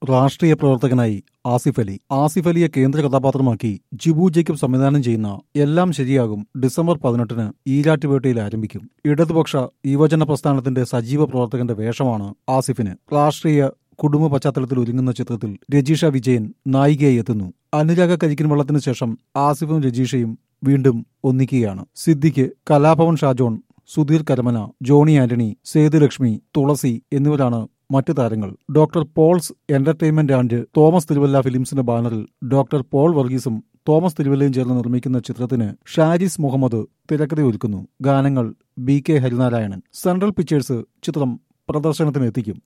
രാഷ്ട്രീയ പ്രവർത്തകനായി ആസിഫ് അലി ആസിഫ് അലിയെ കേന്ദ്ര കഥാപാത്രമാക്കി ജിബു ജേക്കബ് സംവിധാനം ചെയ്യുന്ന എല്ലാം ശരിയാകും ഡിസംബർ പതിനെട്ടിന് ഈരാറ്റുപേട്ടയിൽ ആരംഭിക്കും ഇടതുപക്ഷ യുവജന പ്രസ്ഥാനത്തിന്റെ സജീവ പ്രവർത്തകന്റെ വേഷമാണ് ആസിഫിന് രാഷ്ട്രീയ കുടുംബ പശ്ചാത്തലത്തിൽ ഒരുങ്ങുന്ന ചിത്രത്തിൽ രജീഷ വിജയൻ നായികയായി എത്തുന്നു അനുരാഗ കരിക്കിൻ വെള്ളത്തിന് ശേഷം ആസിഫും രജീഷയും വീണ്ടും ഒന്നിക്കുകയാണ് സിദ്ദിഖ് കലാഭവൻ ഷാജോൺ സുധീർ കരമന ജോണി ആന്റണി സേതുലക്ഷ്മി തുളസി എന്നിവരാണ് മറ്റു താരങ്ങൾ doctor Paul's entertainment and Thomas Thiruvalla ഫിലിംസിന്റെ ബാനറിൽ ഡോക്ടർ പോൾ വർഗീസും തോമസ് തിരുവല്ലയും ചേർന്ന് നിർമ്മിക്കുന്ന ചിത്രത്തിന് ഷാരിസ് മുഹമ്മദ് തിരക്കഥ ഒരുക്കുന്നു ഗാനങ്ങൾ B K Harinarayanan Central Pictures ചിത്രം പ്രദർശനത്തിന് എത്തിക്കും